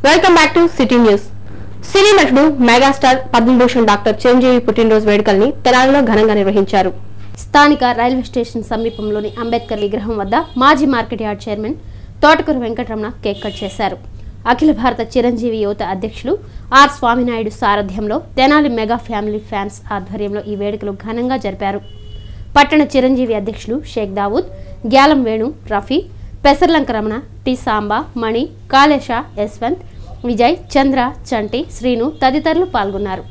Welcome back to city news సినీ నటుడు megastar Padma Bhushan doctor Chiranjeevi పుట్టినరోజు వేడుకల్ని తెనాలిలో ఘనంగా నిర్వహించారు స్థానిక రైల్వే స్టేషన్ సమీపంలోని అంబేద్కర్ విగ్రహం వద్ద మాజీ market yard chairman Thotakuru Venkataramana cake cut చేశారు అఖిల భారత చిరంజీవి యువత అధ్యక్షులు ఆర్ స్వామినాయుడు సారథ్యంలో తెనాలి మెగా ఫ్యామిలీ ఫ్యాన్స్ ఆధ్వర్యంలో ఈ వేడుకలు ఘనంగా జరిపారు పట్టణ చిరంజీవి అధ్యక్షులు షేక్ దావూద్ గ్యాలం వేణు రఫీ పెసర్లంక రమణ టి సాంబా మణి కాళేశ యశ్వంత్ విజయ్ చంద్ర చంటి శ్రీను తదితరులు పాల్గొన్నారు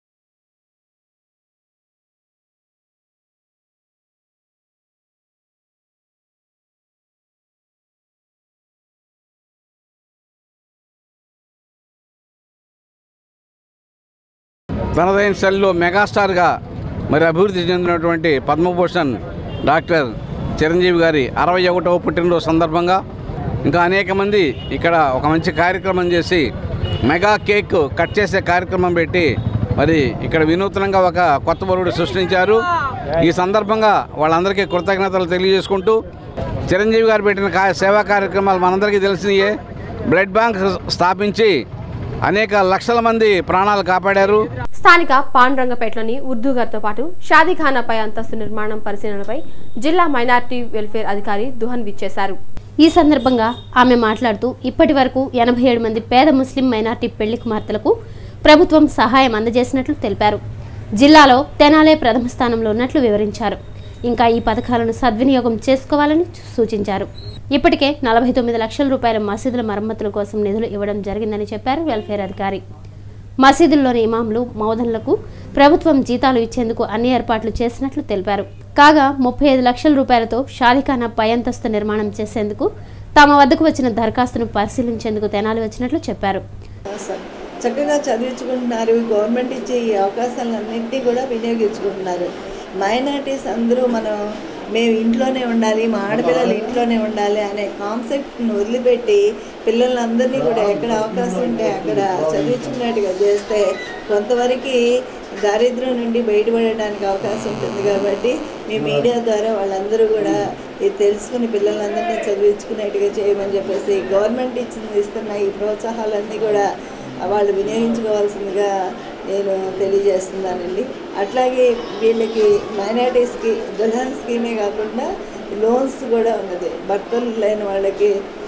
తనదైన శైలిలో మెగాస్టార్గా మరి అభివృద్ధి చెందినటువంటి పద్మభూషణ్ డాక్టర్ చిరంజీవి గారి అరవై ఒకటవ పుట్టినరోజు సందర్భంగా ఇంకా అనేక మంది ఇక్కడ ఒక మంచి కార్యక్రమం చేసి మెగా కేక్ కట్ చేసే కార్యక్రమం పెట్టి మరి ఇక్కడ వినూత్నంగా ఒక కొత్త బరువుడు సృష్టించారు ఈ సందర్భంగా వాళ్ళందరికీ కృతజ్ఞతలు తెలియజేసుకుంటూ చిరంజీవి గారు పెట్టిన కా సేవా కార్యక్రమాలు మనందరికీ తెలిసినయే బ్లడ్ బ్యాంక్ స్థాపించి అనేక లక్షల మంది ప్రాణాలు కాపాడారు స్థానిక పాండురంగపేటలోని ఉర్దూ గారితో పాటు షాదీఖానాపై అంతస్తు నిర్మాణం పరిశీలనపై జిల్లా మైనార్టీ వెల్ఫేర్ అధికారి దుహన్ విచ్చేశారు ఈ సందర్భంగా ఆమె మాట్లాడుతూ ఇప్పటి వరకు ఎనభై ఏడు మంది పేద ముస్లిం మైనార్టీ పెళ్లి కుమార్తెలకు ప్రభుత్వం సహాయం అందజేసినట్లు తెలిపారు జిల్లాలో తెనాలే ప్రథమ స్థానంలో ఉన్నట్లు వివరించారు ఇంకా ఈ పథకాలను సద్వినియోగం చేసుకోవాలని సూచించారు ఇప్పటికే నలభై తొమ్మిది లక్షల రూపాయల మసీదుల మరమ్మతుల కోసం నిధులు ఇవ్వడం జరిగిందని చెప్పారు వెల్ఫేర్ అధికారి మసీదుల్లోని ఇమాంలు మౌదన్లకు ప్రభుత్వం జీతాలు ఇచ్చేందుకు అన్ని ఏర్పాట్లు చేసినట్లు తెలిపారు కాగా ముప్పై ఐదు లక్షల రూపాయలతో షాదిఖానా పై అంతస్తు నిర్మాణం చేసేందుకు తమ వద్దకు వచ్చిన దరఖాస్తును పరిశీలించేందుకు తెనాలి వచ్చినట్లు చెప్పారు స- చక్కగా చదివించుకుంటున్నారు గవర్నమెంట్ ఇచ్చే ఈ అవకాశాలన్నింటినీ కూడా వినియోగించుకుంటున్నారు మైనార్టీస్ అందరూ మనం మేము ఇంట్లోనే ఉండాలి మా ఆడపిల్లలు ఇంట్లోనే ఉండాలి అనే కాన్సెప్ట్ను వదిలిపెట్టి పిల్లలందరినీ కూడా ఎక్కడ అవకాశం ఉంటే అక్కడ చదివించుకున్నట్టుగా చేస్తే కొంతవరకు దారిద్ర్యం నుండి బయటపడడానికి అవకాశం ఉంటుంది కాబట్టి మీ మీడియా ద్వారా వాళ్ళందరూ కూడా ఇది తెలుసుకుని పిల్లలందరినీ చదివించుకునేట్టుగా చేయమని చెప్పేసి గవర్నమెంట్ ఇచ్చిన ఇస్తున్న ఈ ప్రోత్సాహాలన్నీ కూడా వాళ్ళు వినియోగించుకోవాల్సిందిగా నేను తెలియజేస్తున్నానండి అట్లాగే వీళ్ళకి మైనార్టీస్కి దుల్హన్ స్కీమే కాకుండా లోన్స్ కూడా ఉన్నది భర్తలు లేని వాళ్ళకి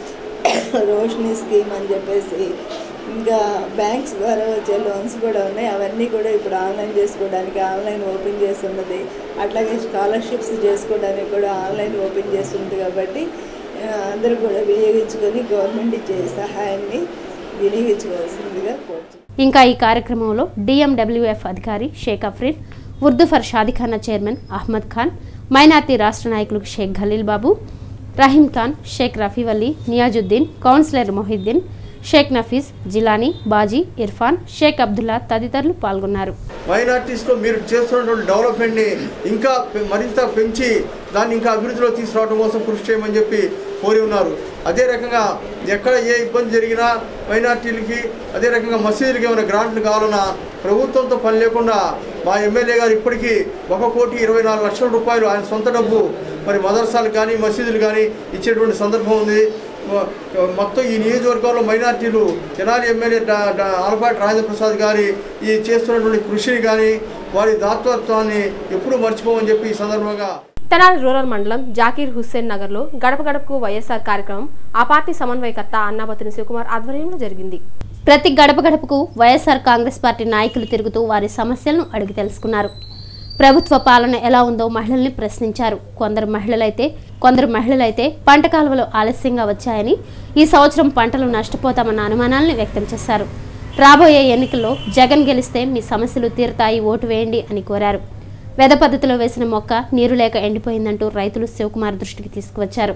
రోషిని స్కీమ్ అని చెప్పేసి ఇంకా బ్యాంక్స్ ద్వారా వచ్చే లోన్స్ కూడా ఉన్నాయి అవన్నీ కూడా ఇప్పుడు ఆన్లైన్ చేసుకోవడానికి ఆన్లైన్ ఓపెన్ చేసి ఉన్నది అట్లాగే స్కాలర్షిప్స్ చేసుకోవడానికి కూడా ఆన్లైన్ ఓపెన్ చేసి ఉంది కాబట్టి ఆ, అందరూ కూడా వినియోగించుకొని గవర్నమెంట్ ఇచ్చే సహాయాన్ని వినియోగించుకోవాల్సిందిగా కోరుతున్నాను ఇంకా ఈ కార్యక్రమంలో డిఎండబ్ల్యూఎఫ్ అధికారి షేక్ అఫ్రీన్ ఉర్దూ ఫర్ షాదిఖానా చైర్మన్ అహ్మద్ ఖాన్ మైనార్టీ రాష్ట్ర నాయకులు షేక్ ఖలీల్ బాబు రహీం ఖాన్ షేక్ రఫీవల్లి నియాజుద్దీన్ కౌన్సిలర్ మొహిద్దీన్ షేక్ నఫీజ్ జిలానీ బాజీ ఇర్ఫాన్ షేక్ అబ్దుల్లా తదితరులు పాల్గొన్నారు మైనార్టీస్లో మీరు చేస్తున్నటువంటి డెవలప్మెంట్ని ఇంకా పె- మరింత పెంచి దాన్ని ఇంకా అభివృద్ధిలో తీసుకురావడం కోసం కృషి చేయమని చెప్పి కోరి ఉన్నారు అదే రకంగా ఎక్కడ ఏ ఇబ్బంది జరిగినా మైనార్టీలకి అదే రకంగా మసీదులకి ఏమైనా గ్రాంట్లు కావాలన్నా ప్రభుత్వంతో పని లేకుండా మా ఎమ్మెల్యే గారు ఇప్పటికీ ఒక కోటి ఇరవై నాలుగు లక్షల రూపాయలు ఆయన సొంత డబ్బు మరి మదర్సాలు కానీ మసీదులు కానీ ఇచ్చేటువంటి సందర్భం ఉంది మొ- మొత్తం ఈ నియోజకవర్గంలో మైనార్టీలు తెనాలి ఎమ్మెల్యే డా- డా- ఆలపాటి రాజేంద్ర ప్రసాద్ గారి ఈ చేస్తున్నటువంటి కృషిని కానీ వారి దాతృత్వాన్ని ఎప్పుడూ మర్చిపోమని చెప్పి ఈ సందర్భంగా తెనాలి రూరల్ మండలం జాకీర్ హుస్సేన్ నగర్ లో గడప గడపకు వైఎస్ఆర్ కార్యక్రమం ఆ పార్టీ సమన్వయకర్త అన్నాబతిని శివకుమార్ ఆధ్వర్యంలో జరిగింది ప్రతి గడప గడపకు వైఎస్ఆర్ కాంగ్రెస్ పార్టీ నాయకులు తిరుగుతూ వారి సమస్యలను అడిగి తెలుసుకున్నారు ప్రభుత్వ పాలన ఎలా ఉందో మహిళల్ని ప్రశ్నించారు కొందరు మహిళలైతే కొందరు మహిళలైతే పంట కాలువలు ఆలస్యంగా వచ్చాయని ఈ సంవత్సరం పంటలు నష్టపోతామన్న అనుమానాలను వ్యక్తం చేశారు రాబోయే ఎన్నికల్లో జగన్ గెలిస్తే మీ సమస్యలు తీరుతాయి ఓటు వేయండి అని కోరారు వెద పద్ధతిలో వేసిన మొక్క నీరు లేక ఎండిపోయిందంటూ రైతులు శివకుమార్ దృష్టికి తీసుకువచ్చారు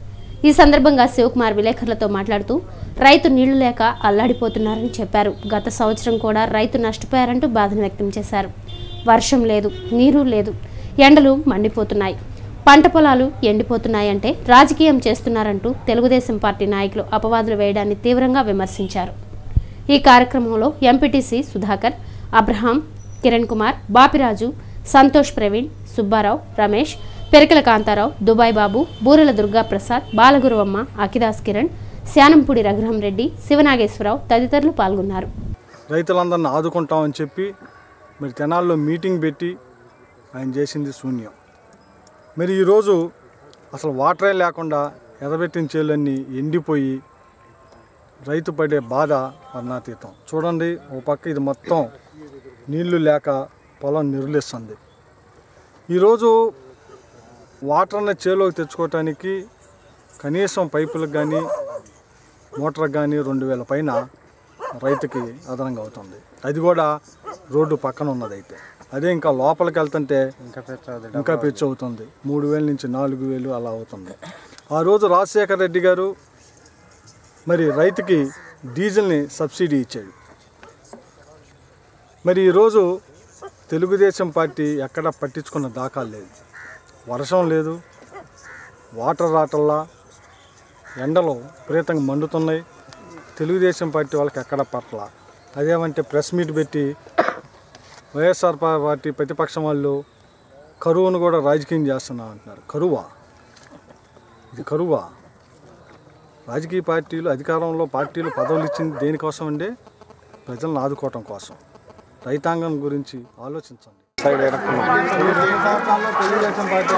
ఈ సందర్భంగా శివకుమార్ విలేకరులతో మాట్లాడుతూ రైతు నీళ్లు లేక అల్లాడిపోతున్నారని చెప్పారు గత సంవత్సరం కూడా రైతు నష్టపోయారంటూ బాధను వ్యక్తం చేశారు వర్షం లేదు నీరు లేదు ఎండలు మండిపోతున్నాయి పంట పొలాలు ఎండిపోతున్నాయంటే రాజకీయం చేస్తున్నారంటూ తెలుగుదేశం పార్టీ నాయకులు అపవాదులు వేయడాన్ని తీవ్రంగా విమర్శించారు ఈ కార్యక్రమంలో ఎంపీటీసీ సుధాకర్ అబ్రహాం కిరణ్ కుమార్ బాపిరాజు సంతోష్ ప్రవీణ్ సుబ్బారావు రమేష్ పెరికల కాంతారావు దుబాయ్ బాబు బూరెల దుర్గా ప్రసాద్ బాలగురువమ్మ అకిదాస్ కిరణ్ శానంపూడి రఘురాం రెడ్డి శివనాగేశ్వరరావు తదితరులు పాల్గొన్నారు రైతులందరిని ఆదుకుంటామని చెప్పి మరి తెనాల్లో మీటింగ్ పెట్టి ఆయన చేసింది శూన్యం మరి ఈరోజు అసలు వాటరే లేకుండా ఎదబెట్టిన చేలన్నీ ఎండిపోయి రైతు పడే బాధ వర్ణాతీతం చూడండి ఓ పక్క ఇది మొత్తం నీళ్లు లేక పొలం నిరులిస్తుంది ఈరోజు వాటర్ని చేలోకి తెచ్చుకోవటానికి కనీసం పైపులకు కానీ మోటార్ కానీ రెండు వేల పైన రైతుకి అదనంగా అవుతుంది అది కూడా రోడ్డు పక్కన ఉన్నది అయితే అదే ఇంకా లోపలికి వెళ్తుంటే ఇంకా పెచ్చు అవుతుంది మూడు వేల నుంచి నాలుగు వేలు అలా అవుతుంది ఆ రోజు రాజశేఖర రెడ్డి గారు మరి రైతుకి డీజిల్ని సబ్సిడీ ఇచ్చాడు మరి ఈరోజు తెలుగుదేశం పార్టీ ఎక్కడ పట్టించుకున్న దాఖలు లేదు వర్షం లేదు వాటర్ రాటల్లా ఎండలు విపరీతంగా మండుతున్నాయి తెలుగుదేశం పార్టీ వాళ్ళకి ఎక్కడ పట్ల అదేమంటే ప్రెస్ మీట్ పెట్టి వైఎస్ఆర్ పా- పార్టీ ప్రతిపక్షం వాళ్ళు కరువును కూడా రాజకీయం చేస్తున్నాం అంటున్నారు కరువా ఇది కరువా రాజకీయ పార్టీలు అధికారంలో పార్టీలు పదవులు ఇచ్చింది దేనికోసం అండి ప్రజలను ఆదుకోవటం కోసం రైతాంగం గురించి ఆలోచించండి తెలుగుదేశం పార్టీ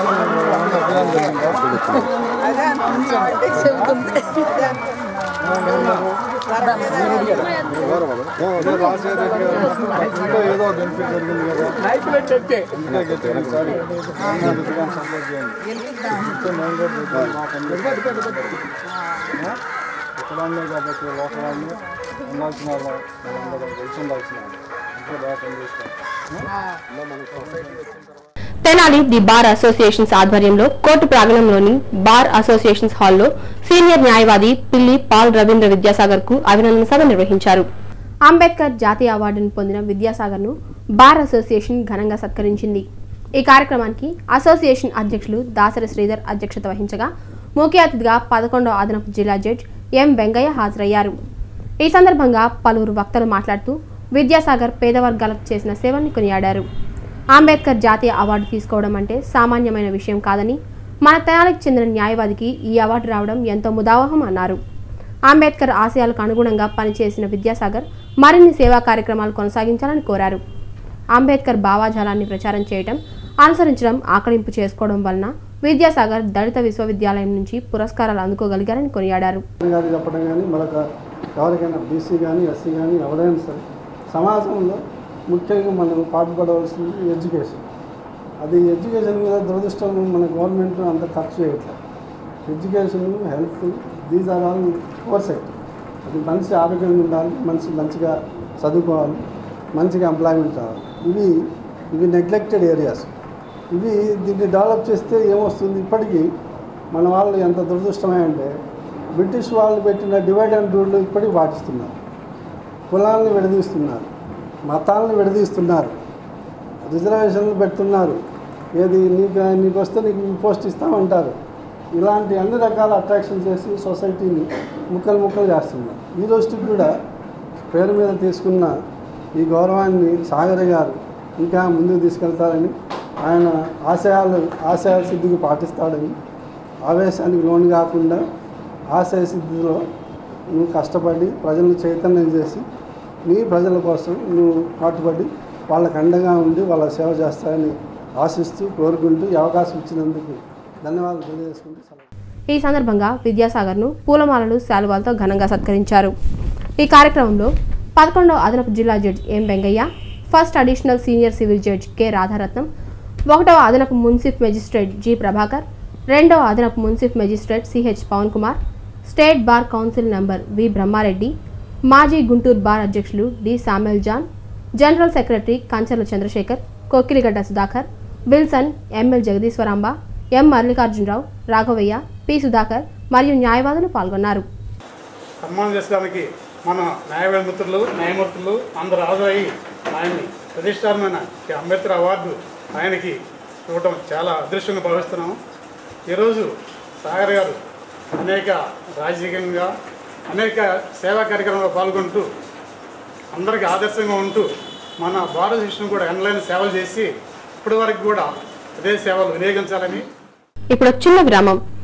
ఏదో రాజశేఖర రెడ్డి గారు ఉన్నప్పుడు ఏదో బెనిఫిట్ జరిగింది కదా ఇంకా గట్టిగా ఈసారి ఆయన రుచిగా సపోర్ట్ చేయండి ఇంకా మేము కూడా రుచిగా మా పని ఆ? ఇక్కడాన్నే కాబట్టి లోకల్ వాళ్ళని ఉండాల్సిన వాళ్ళు మనందరం కలిసి ఉండాల్సిన వాళ్ళు ఇంకా బాగా పనిచేస్తాం తెనాలి ది బార్ అసోసియేషన్స్ ఆధ్వర్యంలో కోర్టు ప్రాంగణంలోని బార్ అసోసియేషన్స్ హాల్లో సీనియర్ న్యాయవాది పిల్లి పాల్ రవీంద్ర విద్యాసాగర్ కు అభినందన సభ నిర్వహించారు అంబేద్కర్ జాతీయ అవార్డును పొందిన విద్యాసాగర్ ను బార్ అసోసియేషన్ ఘనంగా సత్కరించింది ఈ కార్యక్రమానికి అసోసియేషన్ అధ్యక్షులు దాసరి శ్రీధర్ అధ్యక్షత వహించగా ముఖ్య అతిథిగా పదకొండవ అదనపు జిల్లా జడ్జ్ ఎం వెంగయ్య హాజరయ్యారు ఈ సందర్భంగా పలువురు వక్తలు మాట్లాడుతూ విద్యాసాగర్ పేద వర్గాలకు చేసిన సేవల్ని కొనియాడారు అంబేద్కర్ జాతీయ అవార్డు తీసుకోవడం అంటే సామాన్యమైన విషయం కాదని మన తెనాలికి చెందిన న్యాయవాదికి ఈ అవార్డు రావడం ఎంతో ముదావహం అన్నారు అంబేద్కర్ ఆశయాలకు అనుగుణంగా పనిచేసిన విద్యాసాగర్ మరిన్ని సేవా కార్యక్రమాలు కొనసాగించాలని కోరారు అంబేద్కర్ భావాజాలాన్ని ప్రచారం చేయడం అనుసరించడం ఆకలింపు చేసుకోవడం వలన విద్యాసాగర్ దళిత విశ్వవిద్యాలయం నుంచి పురస్కారాలు అందుకోగలిగారని కొనియాడారు గారు చెప్పడం కానీ మరొక ఎవరికైనా బీసీ కానీ ఎస్సీ కానీ ఎవరైనా సరే సమాజంలో ముఖ్యంగా మనం పాటుపడవలసింది ఎడ్యుకేషన్ అది ఎడ్యుకేషన్ మీద దురదృష్టం మన గవర్నమెంట్ అంత ఖర్చు చేయట్లేదు education health these are all four sector అది మనిషి ఆరోగ్యంగా ఉండాలి మనిషి మంచిగా చదువుకోవాలి మంచిగా ఎంప్లాయ్మెంట్ రావాలి ఇవి ఇవి నెగ్లెక్టెడ్ ఏరియాస్ ఇవి దీన్ని డెవలప్ చేస్తే ఏమొస్తుంది ఇప్పటికీ మన వాళ్ళు ఎంత దురదృష్టమే అంటే బ్రిటిష్ వాళ్ళు పెట్టిన డివైడ్ అండ్ రూల్ ఇప్పటికీ పాటిస్తున్నారు కులాలను విడదీస్తున్నారు మతాలను విడదీస్తున్నారు రిజర్వేషన్లు పెడుతున్నారు ఏది నీకు నీకు వస్తే నీకు ఈ పోస్ట్ ఇస్తామంటారు ఇలాంటి అన్ని రకాల అట్రాక్షన్ చేసి సొసైటీని ముక్కలు ముక్కలు చేస్తున్నారు ఈ రోజుకి కూడా పేరు మీద తీసుకున్న ఈ గౌరవాన్ని సాగర్ గారు ఇంకా ముందుకు తీసుకెళ్తారని ఆయన ఆశయాలు ఆశయాల సిద్ధికి పాటిస్తాడని ఆవేశానికి లోను కాకుండా ఆశయ సిద్ధిలో నువ్వు కష్టపడి ప్రజలను చైతన్యం చేసి నీ ప్రజల కోసం నువ్వు పాటుపడి వాళ్ళకి అండగా ఉండి వాళ్ళ సేవ చేస్తారని ఆశిస్తూ కోరుకుంటూ ఈ అవకాశం ఇచ్చినందుకు ధన్యవాదాలు తెలియజేసుకుంటూ సెలవు ఈ సందర్భంగా విద్యాసాగర్ను పూలమాలలు శాలువాలతో ఘనంగా సత్కరించారు ఈ కార్యక్రమంలో పదకొండవ అదనపు జిల్లా judge M Vengaiah first additional senior civil judge K Radharatnam ఒకటవ అదనపు మున్సిఫ్ మెజిస్ట్రేట్ జి ప్రభాకర్ రెండవ అదనపు మున్సిఫ్ magistrate CH Pavan Kumar state bar council number V Brahma Reddy మాజీ గుంటూరు బార్ అధ్యక్షులు D Samuel John general secretary Kancharla Chandrasekhar Kokkiligadda Sudhakar Wilson ML Jagadeeswaramba M Mallikarjunarao Raghavaiah P Sudhakar మరియు న్యాయవాదులు పాల్గొన్నారు సన్మానం చేసడానికి మన న్యాయవాద మిత్రులు న్యాయమూర్తులు అందరూ హాజరయ్యి ఆయన్ని ప్రతిష్టారమైన ఈ అంబేద్కర్ అవార్డు ఆయనకి ఇవ్వటం చాలా అదృష్టంగా భావిస్తున్నాము ఈరోజు సాగర్ గారు అనేక రాజకీయంగా అనేక సేవా కార్యక్రమాల్లో పాల్గొంటూ అందరికీ ఆదర్శంగా ఉంటూ మన భారతదేశం కూడా ఎనలేని సేవలు చేసి ఇప్పటి వరకు కూడా అదే సేవలు వినియోగించాలని ఇప్పుడు ఒక చిన్న విరామం